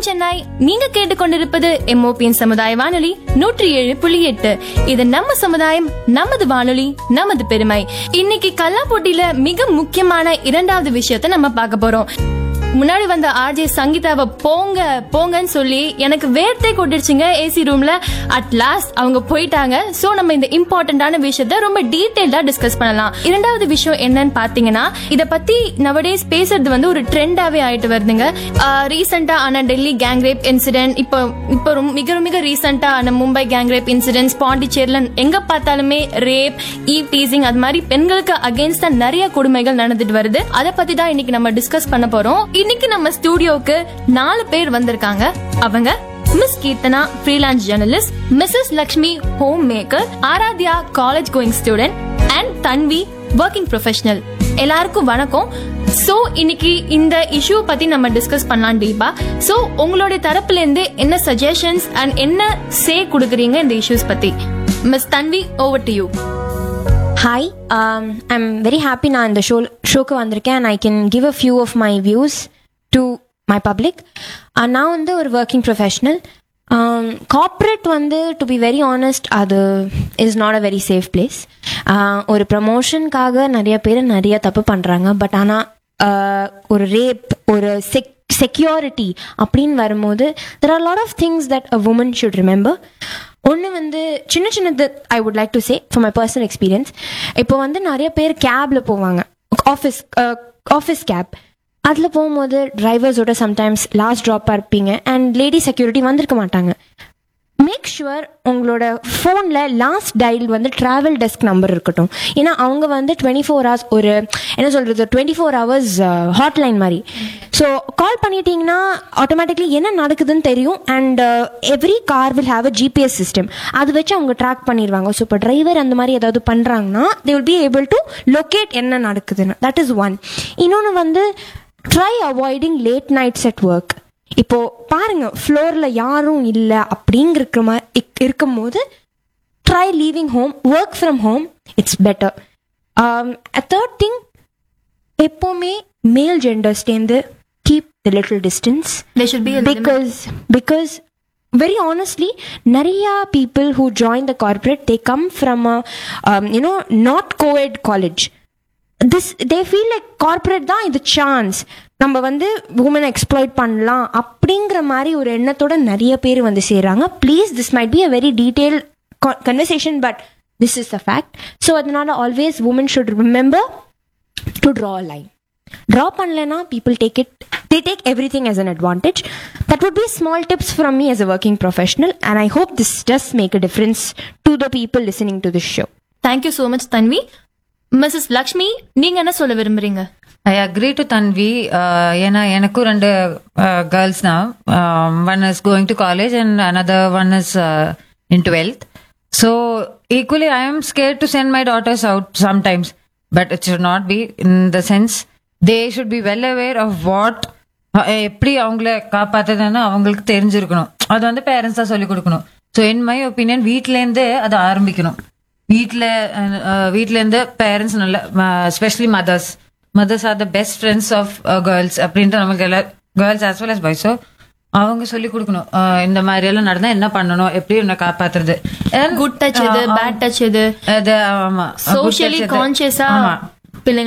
வணக்கம் சென்னை நீங்க கேட்டுக்கொண்டிருப்பது எம்ஓபியின் சமுதாய வானொலி நூற்றி ஏழு புள்ளி எட்டு இது நம்ம சமுதாயம் நமது வானொலி நமது பெருமை இன்னைக்கு கல்லாப்போட்டியில மிக முக்கியமான இரண்டாவது விஷயத்த நம்ம பார்க்க போறோம் முன்னாடி வந்த ஆர்ஜே சங்கீதாவை போங்க போங்கன்னு சொல்லி எனக்கு வேர்த்தே கொட்டிடுச்சுங்க ஏசி ரூம்ல அட் லாஸ்ட் அவங்க போயிட்டாங்க சோ நம்ம இந்த இம்பார்ட்டன்டான விஷயத்த ரொம்ப டீடைல்டா டிஸ்கஸ் பண்ணலாம் இரண்டாவது விஷயம் என்னன்னு பாத்தீங்கன்னா இத பத்தி நவடேஸ் பேசுறது வந்து ஒரு ட்ரெண்டாவே ஆயிட்டு வருதுங்க ரீசெண்டா ஆன டெல்லி கேங் ரேப் இன்சிடென்ட் இப்போ இப்போ ரொம்ப- மிக மிக ரீசெண்டா ஆன மும்பை கேங் ரேப் இன்சிடென்ட்ஸ் பாண்டிச்சேரில எங்க பார்த்தாலுமே ரேப் ஈவ் டீசிங் அது மாதிரி பெண்களுக்கு அகேன்ஸ்டா நிறைய கொடுமைகள் நடந்துட்டு வருது அதை பத்தி தான் இன்னைக்கு நம்ம டிஸ்கஸ் பண்ண போறோம் இன்னைக்கு நம்ம ஸ்டூடியோக்கு நாலு பேர் வந்திருக்காங்க அவங்க Miss Keerthana freelance journalist Mrs Lakshmi home maker Aaradhya college going student and Tanvi working professional எல்லாருக்கும் வணக்கம் சோ இன்னைக்கு இந்த இஷ்யூ பத்தி நம்ம டிஸ்கஸ் பண்ணலாம் டீப்பா சோ உங்களுடைய தரப்புல இருந்து என்ன சஜஷன்ஸ் அண்ட் என்ன சே கொடுக்குறீங்க இந்த இஷ்யூஸ் பத்தி Miss Tanvi over to you hi I'm very happy நான் இந்த ஷோ ஷோக்கு வந்திருக்கேன் and I can give a few of my views to my public நான் வந்து ஒரு ஒர்க்கிங் ப்ரொஃபஷனல் கார்ப்பரேட் வந்து டு பி வெரி ஆனஸ்ட் அது is not a very safe place ஒரு ப்ரமோஷனுக்காக நிறைய பேர் நிறைய தப்பு பண்ணுறாங்க பட் ஆனால் ஒரு ரேப் ஒரு செக் செக்யூரிட்டி அப்படின்னு வரும்போது there are lot of things that a woman should remember ஒன்று வந்து சின்ன சின்னது I would like to say for my personal experience இப்போ வந்து நிறைய பேர் கேபில் போவாங்க ஆஃபீஸ் ஆஃபீஸ் கேப் அதில் போகும்போது டிரைவர்ஸோட சம்டைம்ஸ் லாஸ்ட் ட்ராப்பாக இருப்பீங்க அண்ட் லேடி செக்யூரிட்டி வந்திருக்க மாட்டாங்க மேக் ஷுவர் உங்களோட ஃபோனில் லாஸ்ட் டைல் வந்து ட்ராவல் டெஸ்க் நம்பர் இருக்கட்டும் ஏன்னா அவங்க வந்து டுவெண்ட்டி ஃபோர் ஹவர்ஸ் ஒரு என்ன சொல்கிறது டுவெண்ட்டி ஃபோர் ஹவர்ஸ் ஹாட்லைன் மாதிரி ஸோ கால் பண்ணிட்டீங்கன்னா ஆட்டோமேட்டிக்லி என்ன நடக்குதுன்னு தெரியும் and every car will have a GPS system அது வச்சு அவங்க ட்ராக் பண்ணிடுவாங்க ஸோ இப்போ டிரைவர் அந்த மாதிரி ஏதாவது பண்ணுறாங்கன்னா they will be able to locate என்ன நடக்குதுன்னு தட் இஸ் ஒன் இன்னொன்று வந்து try avoiding late nights at work இப்போ பாருங்க ஃப்ளோர்ல யாரும் இல்லை அப்படிங்கிற மாதிரி இருக்கும்போது try leaving home work from home it's better third thing எப்போவுமே மேல் ஜெண்டர்ஸ்டேந்து keep the little distance There should be a limit. because because very honestly நிறைய people who join the corporate they come from a um, you know not co-ed college this they feel like corporate தான் இது chance நம்ம வந்து உமனை exploit பண்ணலாம் அப்படிங்கிற மாதிரி ஒரு எண்ணத்தோட நிறைய பேர் வந்து சேர்றாங்க please this might be a very detail conversation but this is the fact so அதனால always woman should remember to draw a line draw பண்ணலனா people take it they take everything as an advantage that would be small tips from me as a working professional and i hope this does make a difference to the people listening to this show thank you so much Tanvi Mrs Lakshmi நீங்க என்ன சொல்ல விரும்புறீங்க I agree to Tanvi uh, ஏன்னா எனக்கும் ரெண்டு girls தான் one is going to college and another one is in twelfth so equally I am scare to send my daughters out sometimes but it should not be in the sense they should be well aware of what எப்படி அவங்கள காப்பாத்துதுன்னு அவங்களுக்கு தெரிஞ்சிருக்கணும் அது வந்து parents தான் சொல்லிக் கொடுக்கணும் so in my opinion வீட்டிலேருந்தே அதை ஆரம்பிக்கணும் வீட்டில் வீட்டிலேருந்து பேரண்ட்ஸ் நல்ல specially mothers mothers are the best friends of girls அப்படின்ட்டு நமக்கு எல்லாம் கேர்ள்ஸ் ஆஸ் வெல் அஸ் பாய்ஸோ அவங்க சொல்லி கொடுக்கணும் அஹ் இந்த மாதிரி எல்லாம் நடந்தா என்ன பண்ணணும் எப்படி உன்னை காப்பாத்துறது And, குட் டச் எது அஹ், பேட் டச் எது அது ஆமா Good touch சோஷியலி எது. கான்சியஸா ஆமா பிள்ளைங்க